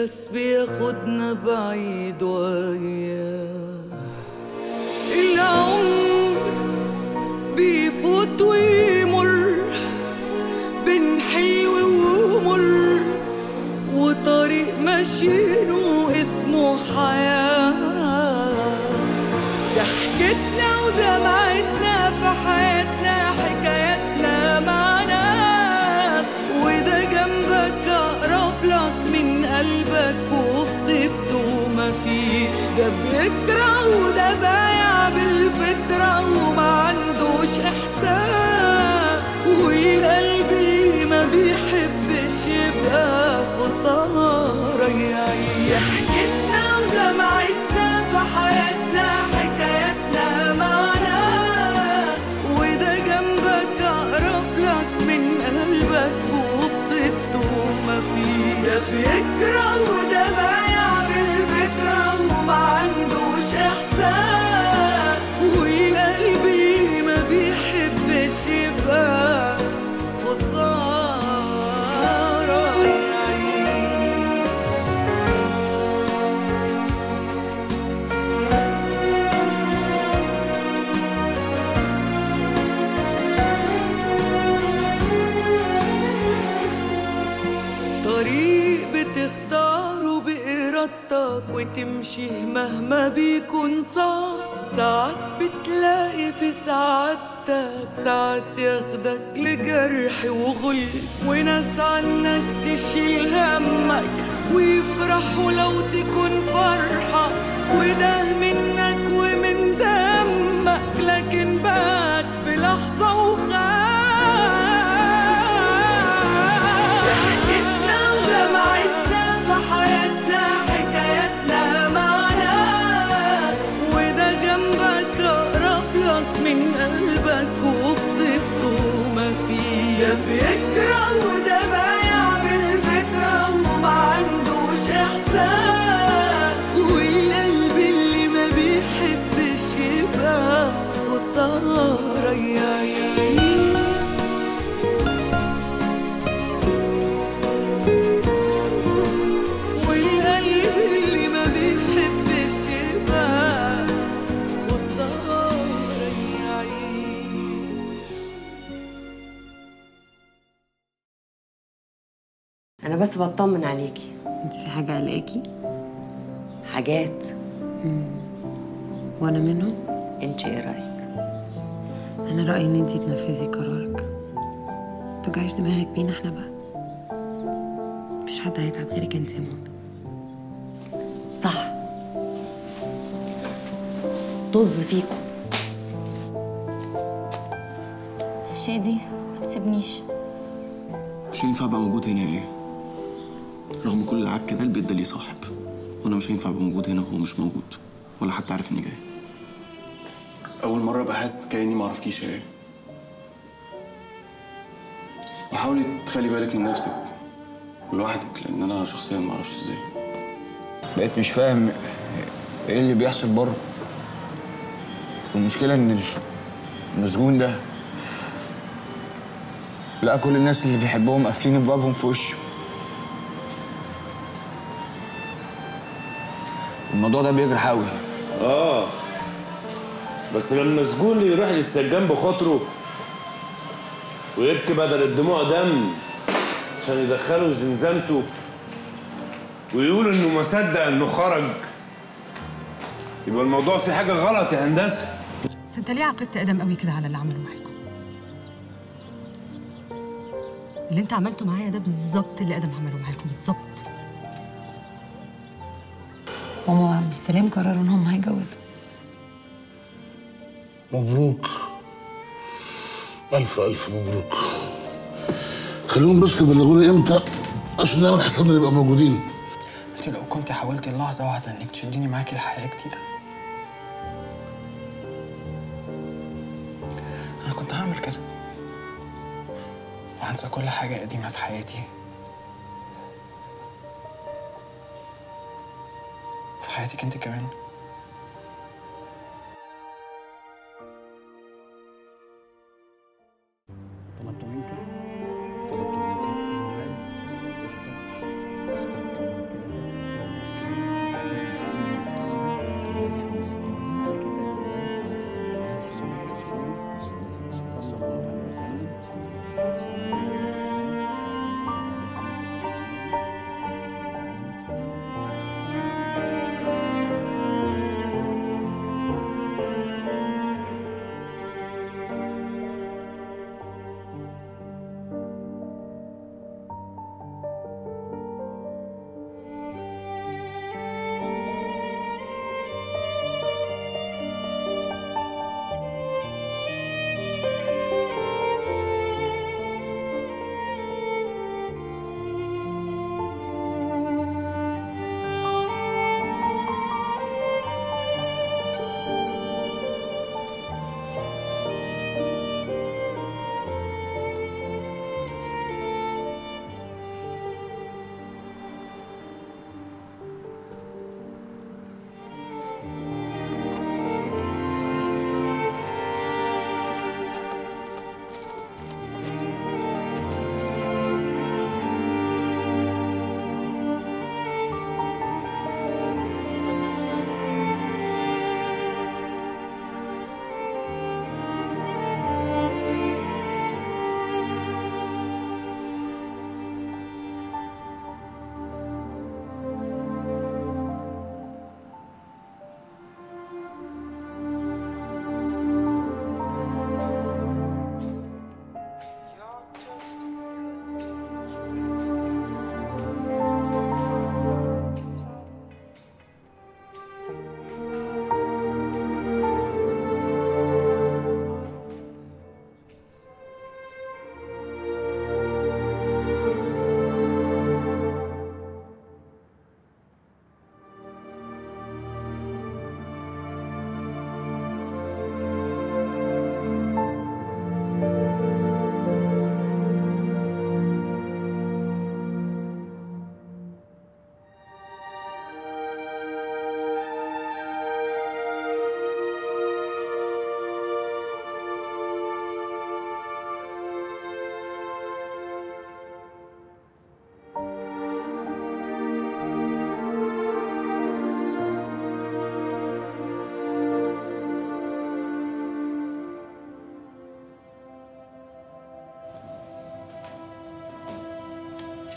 بس بياخدنا بعيد وياه العمر بيفوت ويمر بين حلو ومر وطريق ماشيينه اسمه حياة ضحكتنا ودمعتنا في حياتنا حكاياتنا مع ناس وده جنبك أقرب لك من قلبك وفي طيبته مفيش ده بيكره وده بايع بالفطرة وما عندوش إحساس وقلبي ما بيحبش يبقى خسارة يعيش ضحكتنا ودمعتنا في حياتنا حكاياتنا معنا وده جنبك أقرب لك من قلبك وفي طيبته مفيش ده بيكره وده بايع بالفكرة وما عندوش إحساس وقلبي ما بيحبش يبقى خسارة يعيش طريق بتختاره بإرادتك وتمشي مهما بيكون صعب ساعات بتلاقي في سعادتك ساعات ياخدك لجرح وغل وناس عنك تشيل همك ويفرحوا لو تكون فرحة وده منك ومن دمك لكن بات في لحظة وخاف ضحكتنا ودمعتنا في حياتنا حكاياتنا معنا وده جنبك أقرب لك من قلبك وفي طيبته مفيش ده بيكره وده بايع بالفكرة وما عندوش إحساس والقلب اللي ما بيحبش يبقى خسارة يعيش والقلب اللي ما بيحبش يبقى خسارة يعيش انا بس بطمن عليكي انت في حاجة قلقاكي حاجات وانا منهم انت ايه رايك انا رأيي ان انت تنفذي قرارك متوجعيش دماغك بينا احنا بقى مفيش حد هيتعب غيرك انت يا ماما صح طز فيكم شادي ما تسيبنيش مش هينفع ابقى موجود هنا ايه رغم كل العك ده البيت ده ليه صاحب وانا مش هينفع ابقى موجود هنا وهو مش موجود ولا حتى عارف اني جاي اول مره ابقى حاسس كاني ما اعرفكيش ايه وحاولي تخلي بالك من نفسك ولوحدك لان انا شخصيا ما اعرفش ازاي بقيت مش فاهم ايه اللي بيحصل بره المشكلة ان المسجون ده لقى كل الناس اللي بيحبهم قافلين ابوابهم في وشه الموضوع ده بيجرح قوي اه بس لما المسجون يروح للسجان بخاطره ويبكي بدل الدموع دم عشان يدخله زنزانته ويقول انه ما صدق انه خرج يبقى الموضوع فيه حاجه غلط يا هندسه بس انت ليه عقدت ادم قوي كده على اللي عمله معاكم اللي انت عملته معايا ده بالظبط اللي ادم عمله معاكم بالظبط ماما وعبد السلام قرروا انهم هيجوزوا مبروك ألف ألف مبروك خليهم بس يبلغوني إمتى عشان نعمل حسابنا نبقى موجودين انت لو كنت حاولتي لحظة واحدة انك تشديني معاكي لحياة جديدة انا كنت هعمل كده وهنسى كل حاجة قديمة في حياتي وفي حياتك انت كمان طلبت منك طلبت منك زمان اختك من كده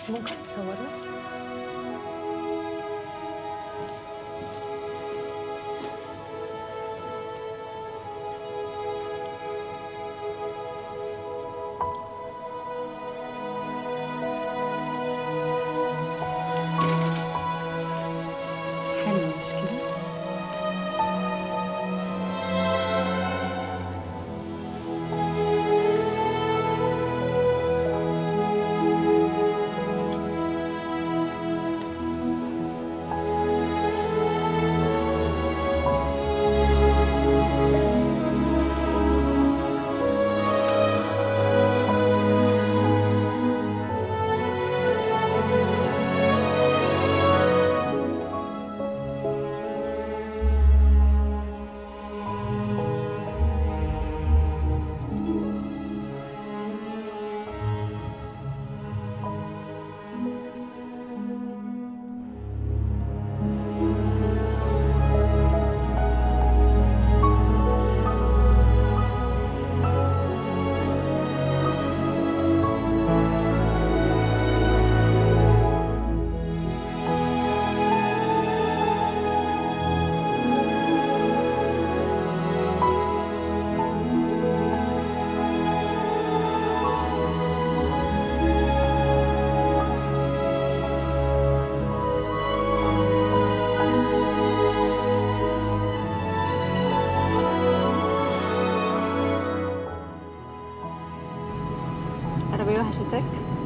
ممكن تصورنا؟ حلو مش كده؟ عربية وحشتك؟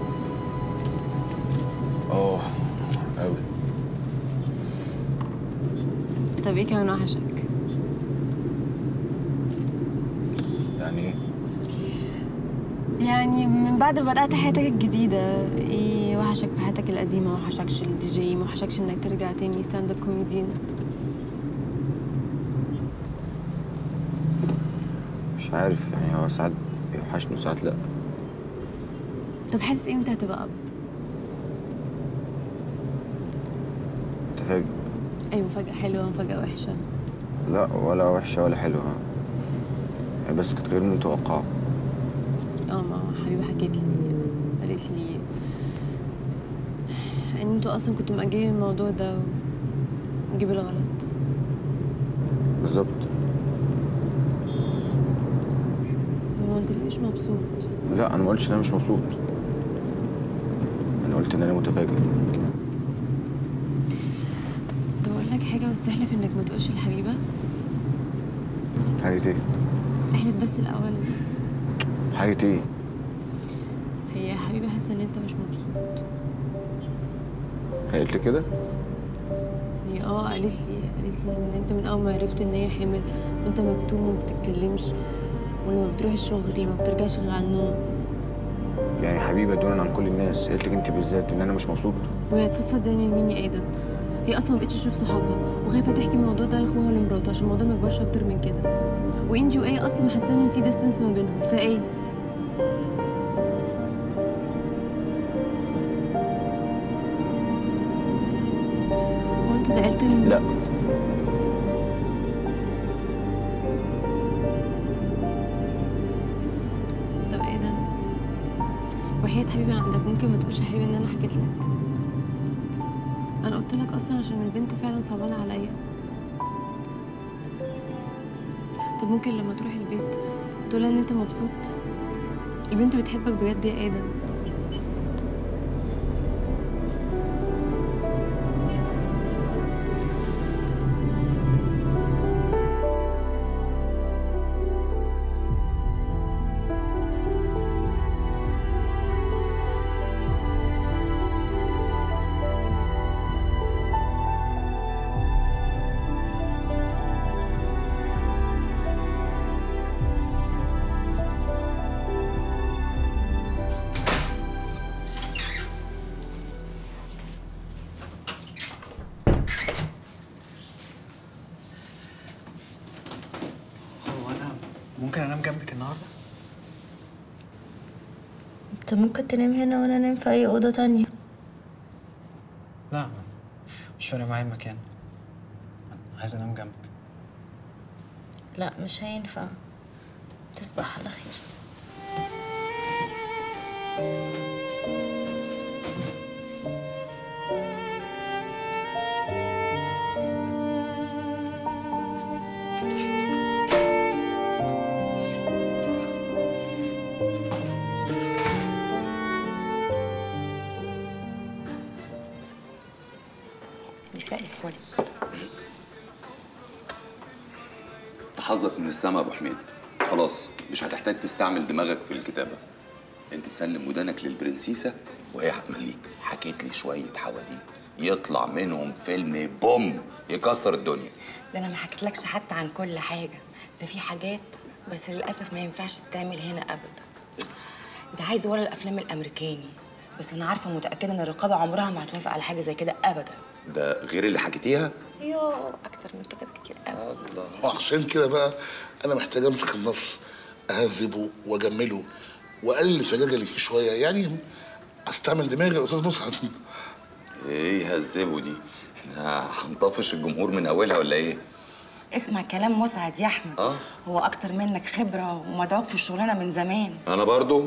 اه قوي طب ايه كمان وحشك؟ يعني ايه يعني من بعد ما بدأت حياتك الجديدة ايه وحشك في حياتك القديمة وحشكش الدي جي وحشكش انك ترجع تاني ستاند اب كوميديان مش عارف يعني هو ساعات بيوحشني وساعات لا طب حاسس ايه وانت هتبقى اب؟ متفاجئ ايوه مفاجأة حلوة مفاجأة وحشة لا ولا وحشة ولا حلوة يعني بس كانت غير متوقعة اه ما حبيبة حكيت لي قالت لي ان انتوا اصلا كنتوا مأجلين الموضوع ده وجيب الغلط بالظبط طب هو انت ليه مش مبسوط؟ لا انا ما قلتش ان انا مش مبسوط انا قلت ان انا متفاجئ طب اقول لك حاجة بس احلف انك ما تقولش لحبيبة حاجة ايه احلف بس الاول حاجة ايه هي حبيبة حاسة ان انت مش مبسوط هي قلت كده هي اه قالت لي قالت لي ان انت من اول ما عرفت ان هي حامل وانت مكتوم وما بتتكلمش ولما بتروح الشغل ما بترجعش غير على النوم يعني حبيبة دونا عن كل الناس قلت لك انت بالذات ان انا مش مبسوط وهي هتفضفض زي مين يا ادم هي اصلا ما بقتش تشوف صحابها وخايفه تحكي الموضوع ده لاخوها ولمراته عشان الموضوع ما يكبرش اكتر من كده وانجي وايه اصلا محسنه ان في ديستنس ما بينهم فايه هو انت زعلت ان لا طب ايه ده وحياة حبيبي عندك ممكن ما تقولش يا حبيبي ان انا حكيت لك انا قلت لك اصلا عشان البنت فعلا صعبانه عليا طب ممكن لما تروح البيت تقول ان انت مبسوط البنت بتحبك بجد يا ادم هو انا ممكن انام جنبك النهارده انت ممكن تنام هنا وانا انام في اي اوضه تانية لا مش فارق معايا المكان عايز انام جنبك لا مش هينفع تصبح على خير انت حظك من السما يا ابو حميد خلاص مش هتحتاج تستعمل دماغك في الكتابه انت تسلم ودانك للبرنسيسه وهي هتمليك حكيت لي شويه حواديت يطلع منهم فيلم بوم يكسر الدنيا ده انا ما حكيتلكش حتى عن كل حاجه ده في حاجات بس للاسف ما ينفعش تتعمل هنا ابدا ده عايز ورا الافلام الامريكاني بس انا عارفه متاكده ان الرقابه عمرها ما هتوافق على حاجه زي كده ابدا ده غير اللي حكيتيها يو اكتر من كده بكتير قوي وعشان كده بقى انا محتاج امسك النص اهذبه واجمله واقلل سجاجه اللي فيه شويه يعني استعمل دماغي يا استاذ مسعد ايه هزبوا دي احنا هنطفش الجمهور من اولها ولا ايه اسمع كلام مسعد يا احمد اه هو اكتر منك خبره ومدعوك في الشغلانه من زمان انا برضو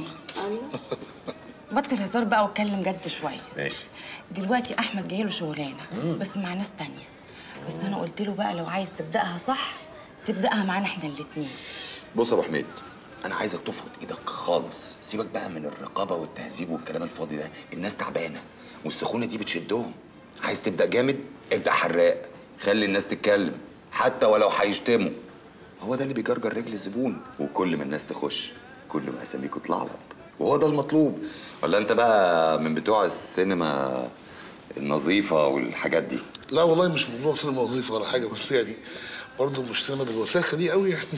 بطل هزار بقى واتكلم جد شويه ماشي دلوقتي احمد جاي له شغلانه مم. بس مع ناس تانية بس انا قلت له بقى لو عايز تبداها صح تبداها معانا احنا الاتنين بص يا ابو حميد انا عايزك تفرض ايدك خالص سيبك بقى من الرقابه والتهذيب والكلام الفاضي ده الناس تعبانه والسخونه دي بتشدهم عايز تبدا جامد ابدا حراق خلي الناس تتكلم حتى ولو هيشتموا هو ده اللي بيجرجر رجل الزبون وكل ما الناس تخش كل ما اساميكوا تلعلط وهو ده المطلوب ولا انت بقى من بتوع السينما النظيفه والحاجات دي لا والله مش موضوع سينما وظيفه ولا حاجه بس يعني برضه مش سينما بالوساخه دي قوي يعني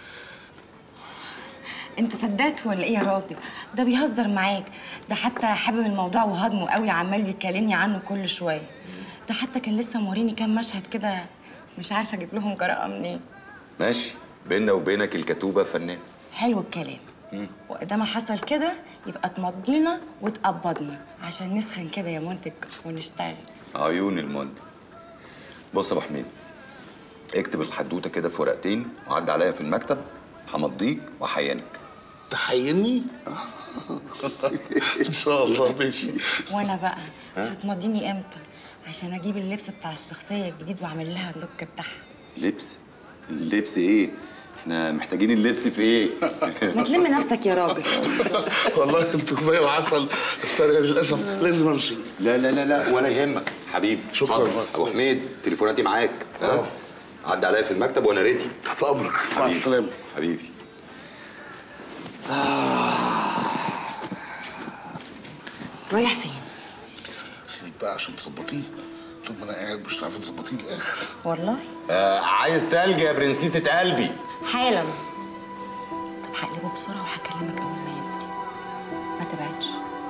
انت صدقت ولا ايه يا راجل ده بيهزر معاك ده حتى حابب الموضوع وهضمه قوي عمال بيكلمني عنه كل شويه ده حتى كان لسه موريني كام مشهد كده مش عارفه اجيب لهم جراءه منين ماشي بيننا وبينك الكتوبه فنان حلو الكلام وإذا ما حصل كده يبقى تمضينا وتقبضنا عشان نسخن كده يا منتج ونشتغل عيون المنتج بص يا ابو حميد اكتب الحدوته كده في ورقتين وعد عليا في المكتب همضيك وهحينك تحيني ان شاء الله ماشي وانا بقى ها؟ هتمضيني امتى عشان اجيب اللبس بتاع الشخصيه الجديد واعمل لها اللوك بتاعها لبس اللبس ايه احنا محتاجين اللبس في ايه ما تلم نفسك يا راجل والله انتوا زي العسل بس انا للاسف لازم امشي لا لا لا لا ولا يهمك حبيبي شكراً. اتفضل. ابو حميد تليفوناتي معاك ها عد عليا في المكتب وانا ريدي تحت امرك مع السلامه حبيبي رايح فين سيبك بقى عشان تظبطيه طول ما انا قاعد مش هتعرفي تظبطيه للاخر والله آه عايز تلج يا برنسيسة قلبي حالا طب هقلبه بسرعه وهكلمك اول ما ينزل ما تبعدش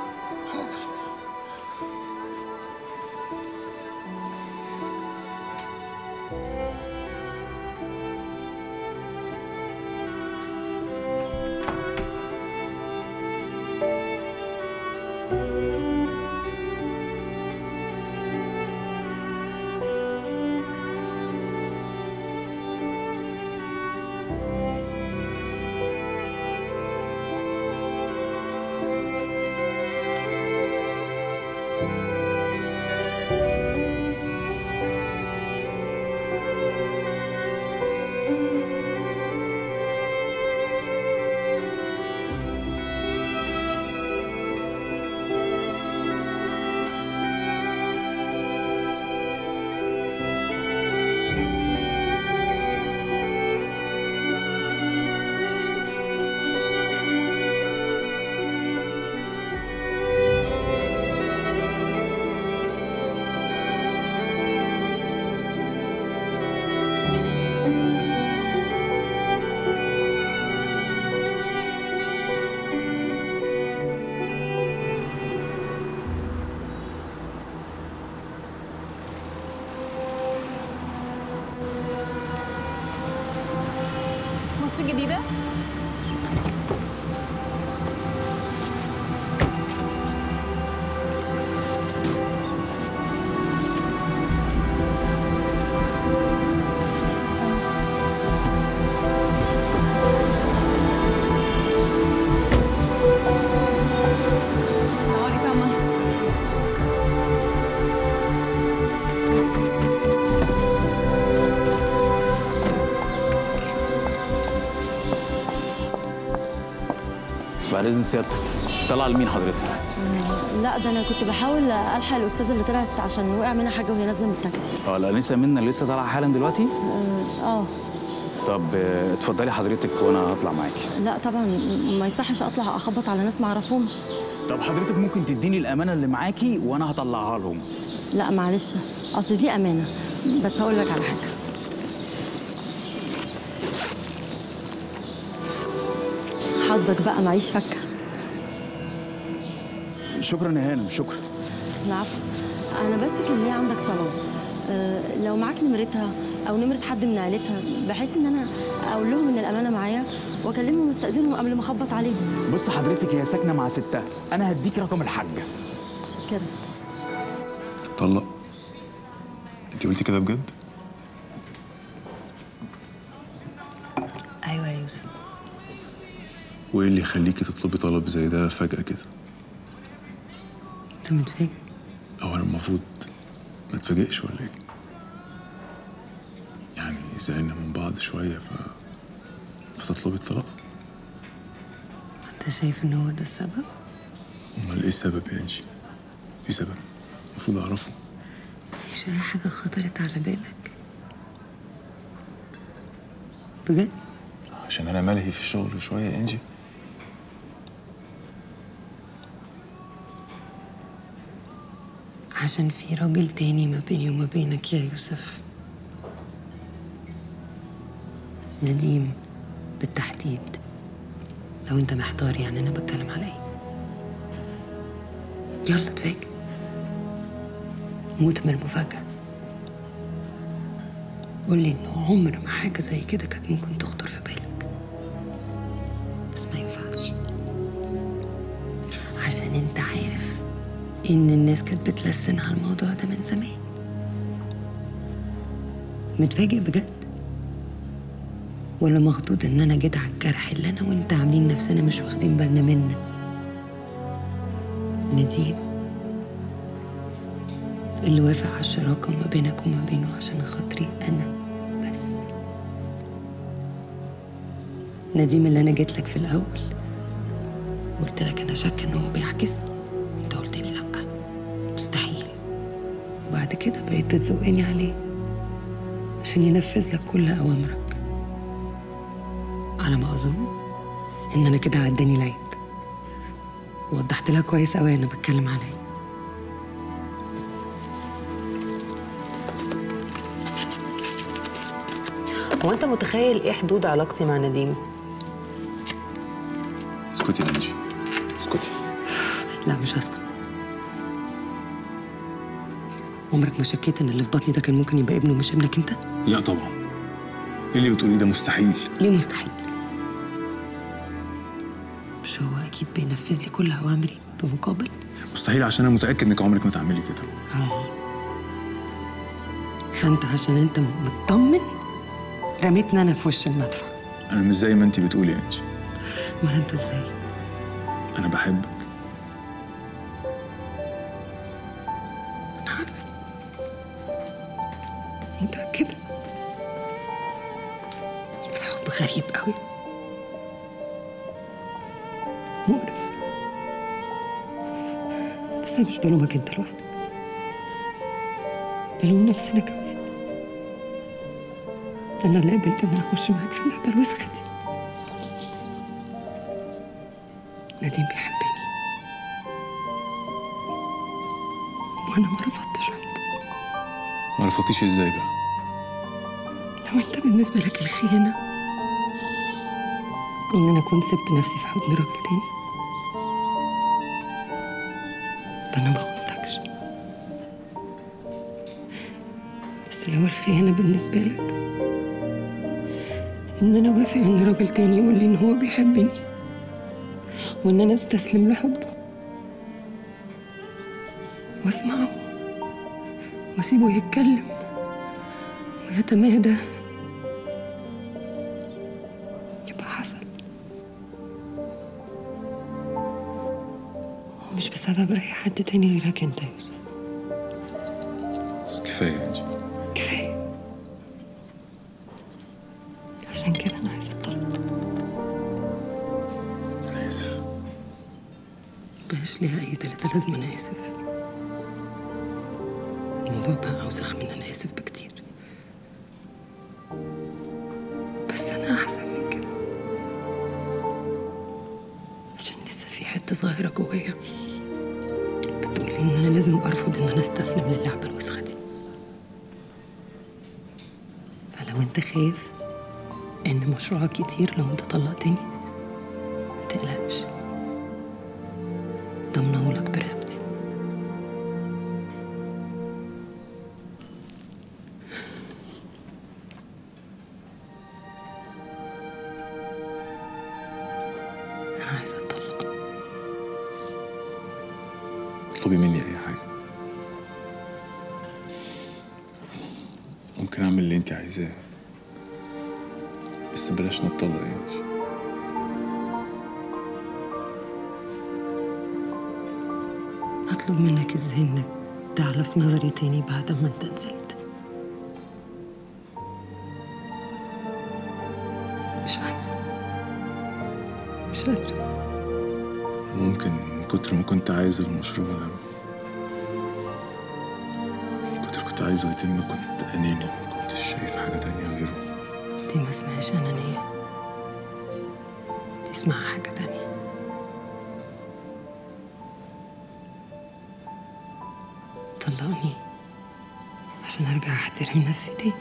مصر الجديدة السلام عليكم يا عمر بعد اذن سيادتك طلع لمين حضرتك؟ لا ده انا كنت بحاول الحق الاستاذه اللي طلعت عشان وقع منها حاجه وهي نازله من التاكسي اه الانسه منى لسه طالعه حالا دلوقتي اه آه. طب آه، اتفضلي حضرتك وانا هطلع معاكي لا طبعا ما يصحش اطلع اخبط على ناس ما اعرفهمش طب حضرتك ممكن تديني الامانه اللي معاكي وانا هطلعها لهم لا معلش اصل دي امانه بس هقول لك على حاجه حظك بقى معيش فكه شكرا يا هانم شكرا العفو انا بس كان ليه عندك طلب أه لو معاك نمرتها او نمره حد من عيلتها بحيث ان انا اقول لهم ان الامانه معايا واكلمهم واستاذنهم قبل ما اخبط عليهم بص حضرتك هي ساكنه مع ستها انا هديك رقم الحاجه كده اتطلق انت قلتي كده بجد ايوه يا يوسف وايه اللي يخليكي تطلبي طلب زي ده فجأة كده انت متفاجئ او انا المفروض ما اتفاجئش ولا ايه يعني زعلنا من بعض شوية ف فتطلبي الطلاق انت شايف ان هو ده السبب امال ايه السبب يا انجي في سبب المفروض اعرفه مفيش اي حاجه خطرت على بالك بجد عشان انا ملهي في الشغل شوية يا انجي عشان في راجل تاني ما بيني وما بينك يا يوسف نديم بالتحديد لو انت محتار يعني انا بتكلم على ايه يلا اتفاجئ موت من المفاجأة قولي انه عمر ما حاجة زي كده كانت ممكن تخطر في بالك بس ما ينفعش عشان انت عارف ان الناس كانت بتلسن على الموضوع ده من زمان متفاجئ بجد ولا مخضوض ان انا جيت على الجرح اللي انا وانت عاملين نفسنا مش واخدين بالنا منه نديم اللي وافق على الشراكة ما بينك وما بينه عشان خاطري أنا بس نديم اللي أنا جيت لك في الأول وقلت لك أنا شاكة إن هو بيعكسني أنت قلت لي لأ مستحيل وبعد كده بقيت بتزقني عليه عشان ينفذ لك كل أوامرك على ما أظن إن أنا كده عداني العيب وضحت لها كويس أوي أنا بتكلم عليا هو انت متخيل ايه حدود علاقتي مع نديم اسكتي يا انجي اسكتي لا مش هسكت عمرك ما شكيت ان اللي في بطني ده كان ممكن يبقى ابنه مش ابنك انت لا طبعا ايه اللي بتقوليه ده مستحيل ليه مستحيل مش هو اكيد بينفذ لي كل اوامري بمقابل مستحيل عشان انا متأكد انك عمرك ما تعملي كده اه فانت عشان انت مطمن رميتني انا في وش المدفع انا مش زي ما انت بتقولي يا انجي امال انت ازاي انا بحبك انا عارفه متاكده بس حب غريب قوي مقرف بس انا مش بلومك انت لوحدك بلوم نفسنا كمان انا اللي قبلت ان انا اخش معاك في اللعبه الوسخه دي نديم بيحبني وانا ما رفضتش حبه ما رفضتيش ازاي بقى لو انت بالنسبه لك الخيانه ان انا كنت سبت نفسي في حضن راجل تاني فانا ما خنتكش بس لو الخيانه بالنسبه لك ان انا وافق ان راجل تاني يقول لي ان هو بيحبني وان انا استسلم لحبه واسمعه واسيبه يتكلم ويتمادى يبقى حصل مش بسبب اي حد تاني غيرك انت يا يوسف بس كفايه يا انجي كفايه عشان كده انا عايزه الطلب انا اسف مبقاش ليها اي تلات قلت لازم انا اسف الموضوع بقى اوسخ من انا اسف بكتير بس انا احسن من كده عشان لسه في حته صغيره جوايا بتقول لي ان انا لازم ارفض ان انا استسلم للعبه الوسخه دي فلو انت خايف ان مشروعك كتير لو انت طلقتني متقلقش ضمنهولك برقبتي انا عايزه اتطلق اطلبي مني اي حاجه ممكن اعمل اللي انت عايزاه بس بلاش نتطلق يعني هطلب منك ازاي انك تعلى في نظري تاني بعد ما انت نزلت مش عايزة مش قادرة ممكن من كتر ما كنت عايز المشروع ده من كتر كنت عايزه يتم كنت اناني ما كنتش شايف حاجه تانية غيره دي ما اسمهاش أنانية دي اسمها حاجة تانية طلقني عشان أرجع أحترم نفسي تاني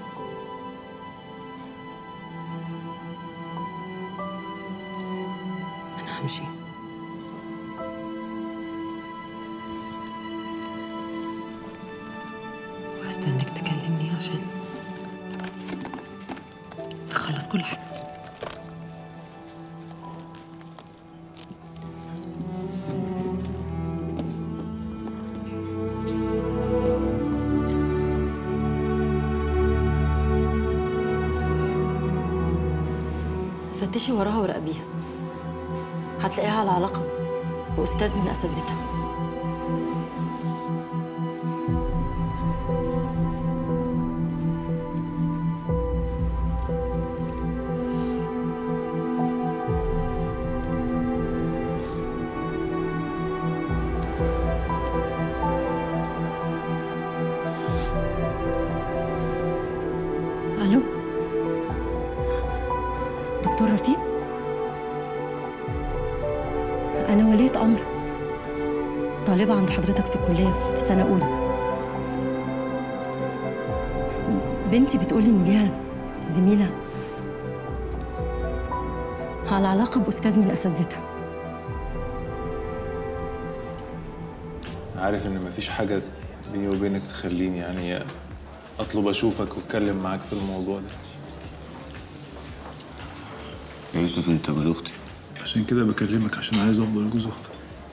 أنا همشي وهستناك تكلمني عشان نخلص كل حاجة فتشي وراها وراقبيها هتلاقيها على علاقة بأستاذ من أساتذتها ألو دكتور رفيق أنا ولية أمر طالبة عند حضرتك في الكلية في سنة أولى بنتي بتقولي إن ليها زميلة على علاقة بأستاذ من أساتذتها عارف ان مفيش حاجه بيني وبينك تخليني يعني اطلب اشوفك واتكلم معاك في الموضوع ده يا يوسف انت جوز اختي عشان كده بكلمك عشان عايز افضل جوز اختك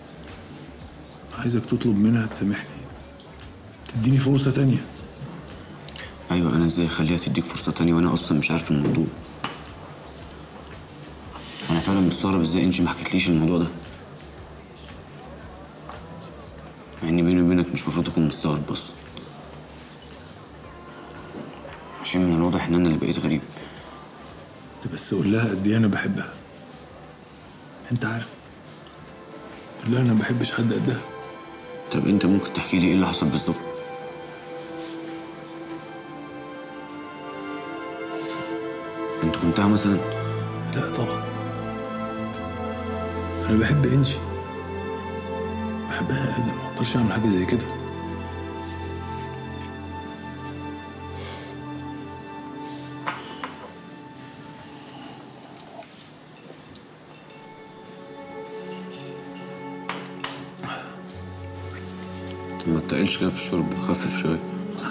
عايزك تطلب منها تسامحني تديني فرصه تانية ايوه انا ازاي اخليها تديك فرصه تانية وانا اصلا مش عارف الموضوع انا فعلا مستغرب ازاي انجي ما حكتليش الموضوع ده مع اني بيني وبينك مش المفروض اكون مستغرب بس عشان من الواضح ان انا اللي بقيت غريب انت بس قول لها قد ايه انا بحبها انت عارف قول لها انا ما بحبش حد قدها طب انت ممكن تحكي لي ايه اللي حصل بالظبط انت خنتها مثلا لا طبعا انا بحب انجي بحبها يا ادم ما اقدرش اعمل حاجه زي كده طب ما تقلش كده في الشرب خفف شويه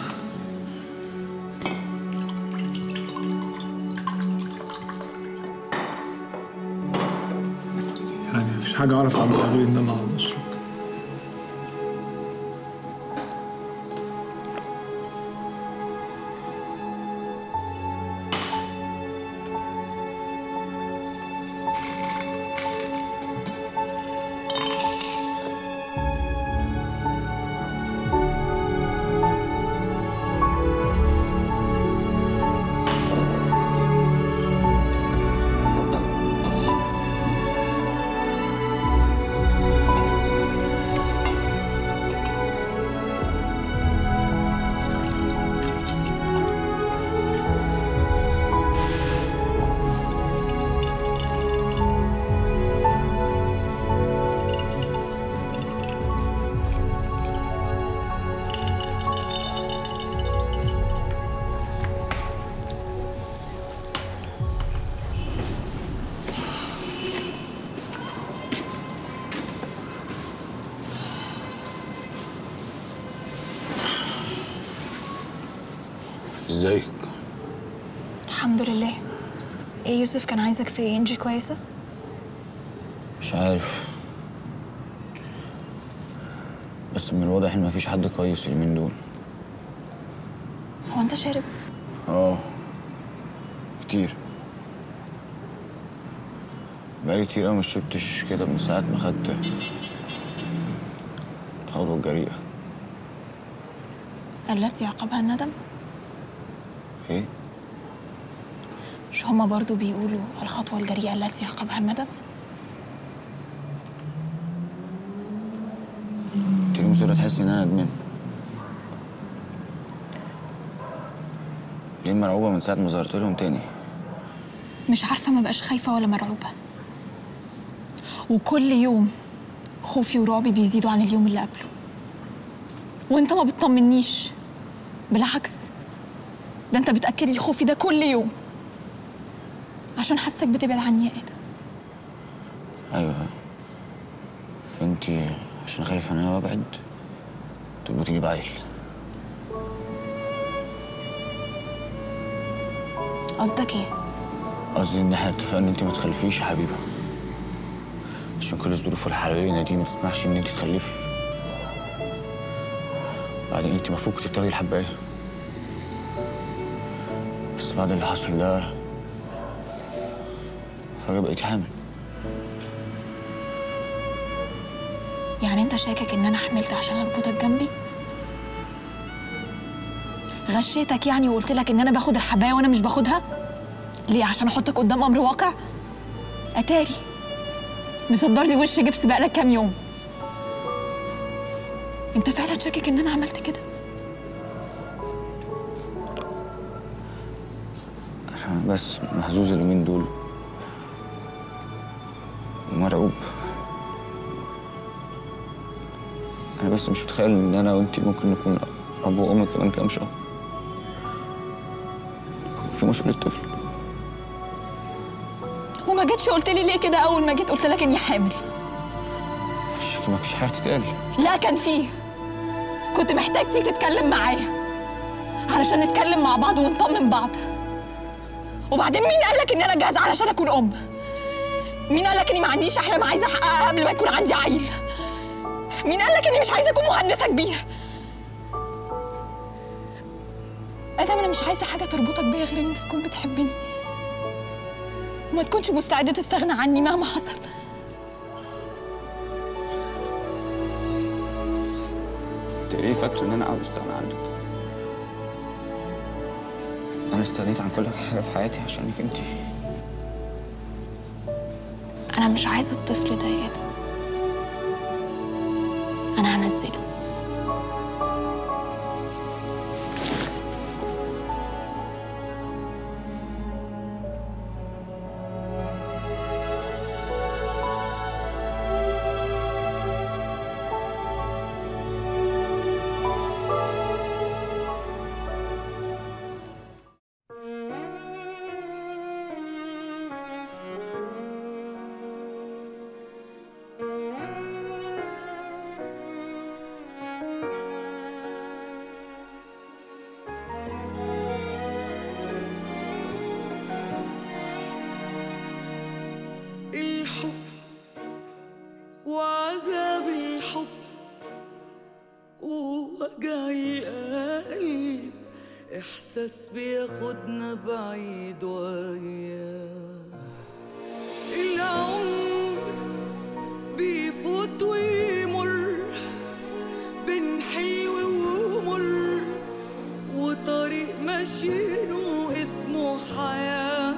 يعني مفيش حاجه اعرف اعملها غير ان انا اقعد اشرب ازيك الحمد لله ايه يوسف كان عايزك في ايه انجي كويسه مش عارف بس من الواضح ان مفيش حد كويس اليومين دول هو انت شارب اه كتير بقالي كتير قوي مش شربتش كده من ساعة ما خدت الخطوة الجريئة التي عقبها الندم ايه؟ مش هما برضو بيقولوا الخطوه الجريئه التي عقبها الندم انت ليه مصرة تحسي ان انا ندمان؟ ليه مرعوبة من ساعة ما ظهرت لهم تاني؟ مش عارفه ما بقاش خايفه ولا مرعوبه وكل يوم خوفي ورعبي بيزيدوا عن اليوم اللي قبله وانت ما بتطمنيش بالعكس ده انت بتاكد لي خوفي ده كل يوم عشان حاسك بتبعد عني يا ادم ايوه فانت عشان خايفة ان انا ابعد تربطي لي بعيل قصدك ايه قصدي ان احنا اتفقنا ان انت ما تخلفيش يا حبيبه عشان كل الظروف الحاليه دي ما تسمحش ان انت تخلفي بعدين انت المفروض كنت بتاخدي الحبايه بس بعد اللي حصل ده فجاه بقيتي حامل يعني انت شاكك ان انا حملت عشان اربطك جنبي غشيتك يعني وقلت لك ان انا باخد الحبايه وانا مش باخدها ليه عشان احطك قدام امر واقع اتاري مصدر لي وش جبس بقالك كام يوم انت فعلا شاكك ان انا عملت كده عشان بس محظوظ اليومين دول مرعوب انا بس مش متخيل ان انا وانتي ممكن نكون اب وام كمان كام شهر في مشكله طفل وما جيتش قلت لي ليه كده اول ما جيت قلت لك اني حامل ما فيش حاجه تتقال لا كان فيه كنت محتاج تيجي تتكلم معايا علشان نتكلم مع بعض ونطمن بعض وبعدين مين قال لك ان انا جاهزه علشان اكون ام مين قال لك اني ما عنديش احلام عايزه احققها قبل ما يكون عندي عيل مين قال لك اني مش عايزه اكون مهندسه كبيره ادم انا مش عايزه حاجه تربطك بيا غير ان تكون بتحبني وما تكونش مستعده تستغنى عني مهما حصل انت ليه فاكره ان انا عاوز استغنى عنك انا استغنيت عن كل حاجه في حياتي عشانك انت انا مش عايزه الطفل ده يا ادم انا هنزله الحب وعذاب الحب ووجع القلب إحساس بياخدنا بعيد وياه العمر بيفوت ويمر بين حلو ومر وطريق ماشيينه اسمه حياه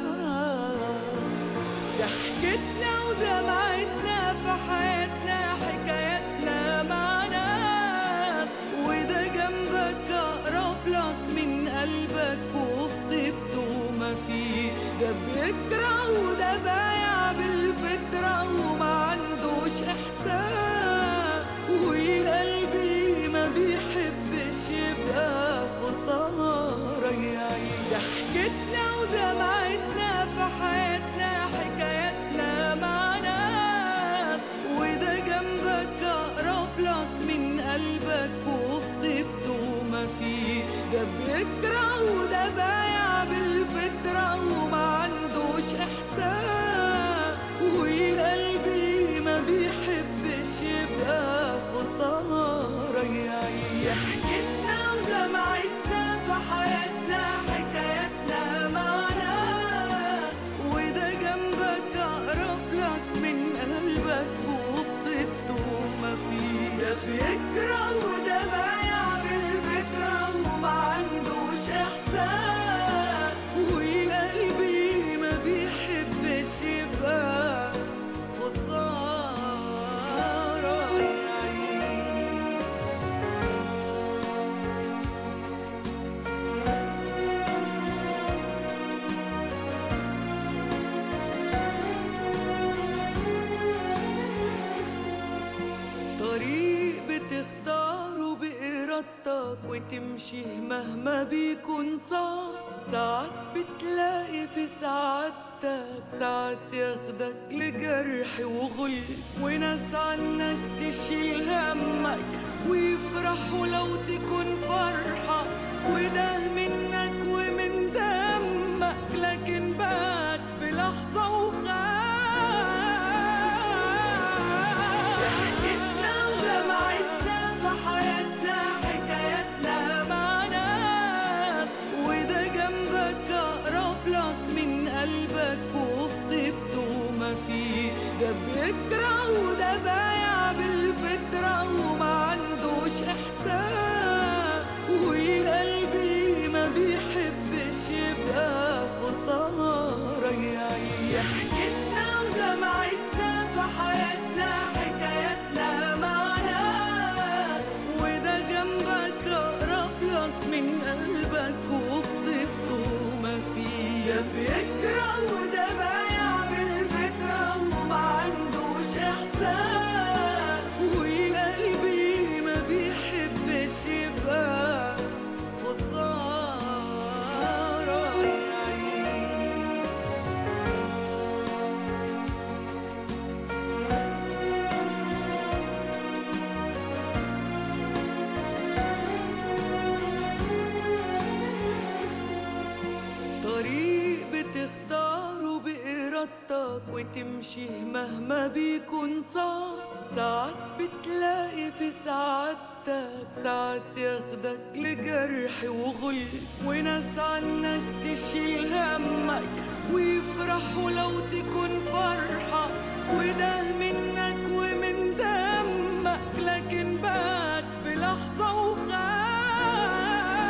ضحكتنا ودمعتنا في حياتنا حكاياتنا مع ناس وده جنبك أقرب لك من قلبك وفي طيبته مفيش ده بيكره وده بايع بالفدا وتمشي مهما بيكون صعب ساعات بتلاقي في سعادتك ساعات ياخدك لجرح وغل وناس عنك تشيل همك ويفرحوا لو تكون فرحة وده منك ومن دمك لكن بات في لحظة وخاف ضحكتنا ودمعتنا في حياتنا حكاياتنا مع ناس وده جنبك أقرب لك من قلبك وفي طيبته مفيش ده بيكره وده بايع بالفطرة وما عندوش إحساس وقلبي ما بيحبش يبقى خسارة يعيش ضحكتنا ودمعتنا في حياتنا حكاياتنا مع ناس وده جنبك أقرب لك من قلبك وفي طيبته مفيش ده بيكره وده بايع بالفطرة وما عندوش إحساس وقلبي ما بيحبش يبقى خسارة يعيش طريق بتختاره بإرادتك وتمشي مهما بيكون صعب ساعات بتلاقي في سعادتك ساعات ياخدك لجرح وغل وناس عنك تشيل همك ويفرحوا لو تكون فرحة وده منك ومن دمك لكن بات في لحظة وخاف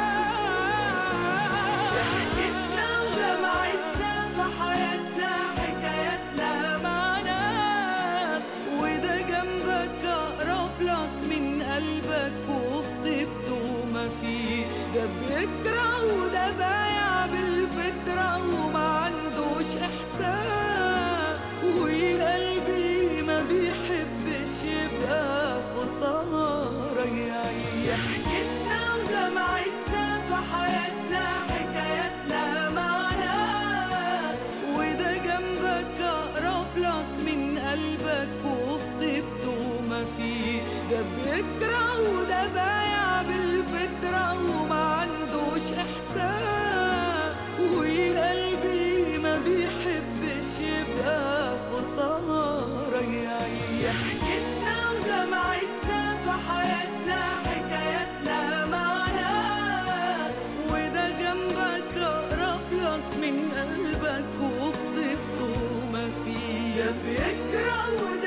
ضحكتنا ودمعتنا في حياتنا حكاياتنا مع ناس وده جنبك أقرب لك من قلبك وفي طيبته مفيش ده بيكره وده بايع بالفطرة وما عندوش إحساس وقلبي ما بيحبش يبقى خسارة يعيش ضحكتنا ودمعتنا في حياتنا حكاياتنا مع ناس وده جنبك أقرب لك من قلبك وفي طيبته مفيش ده بيكره وده بايع بالفطرة وما عندوش إحساس وقلبي ما بيحبش يبقى خسارة يعيش ضحكتنا ودمعتنا في حياتنا حكاياتنا مع ناس وده جنبك أقرب لك من قلبك وفي طيبته مفيش ده بيكره وده